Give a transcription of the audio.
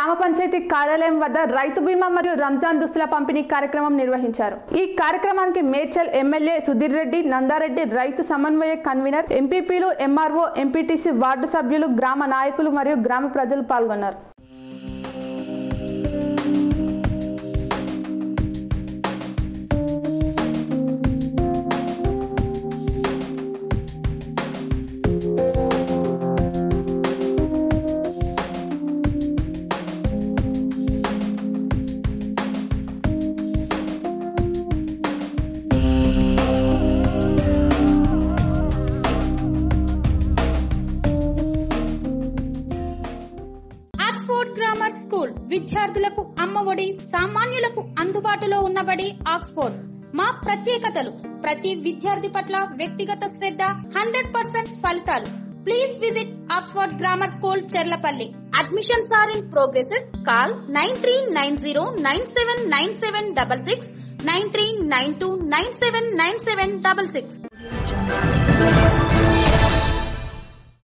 గ్రామ పంచాయతీ కార్యాలయం వద్ద రైతు బీమా మరియు రంజాన్ దుస్తుల పంపిణీ కార్యక్రమం నిర్వహించారు ఈ కార్యక్రమానికి మేడ్చల్ ఎమ్మెల్యే సుధీర్ రెడ్డి నందారెడ్డి రైతు సమన్వయ కన్వీనర్ ఎంపీపీలు ఎంఆర్ఓ ఎంపీటీసీ వార్డు సభ్యులు గ్రామ నాయకులు మరియు గ్రామ ప్రజలు పాల్గొన్నారు ఆక్స్ఫోర్డ్ గ్రామర్ స్కూల్ విద్యార్థులకు అమ్మఒడి సామాన్యులకు అందుబాటులో ఉన్నబడి ఆక్స్ఫోర్డ్ మా ప్రత్యేకతలు ప్రతి విద్యార్థి పట్ల వ్యక్తిగత శ్రద్ధ హండ్రెడ్ పర్సెంట్ ఫలితాలు please visit Oxford grammar school Cherlapalli admissions are in progress call nine three nine zero nine seven nine seven double six nine three nine two nine seven nine seven double six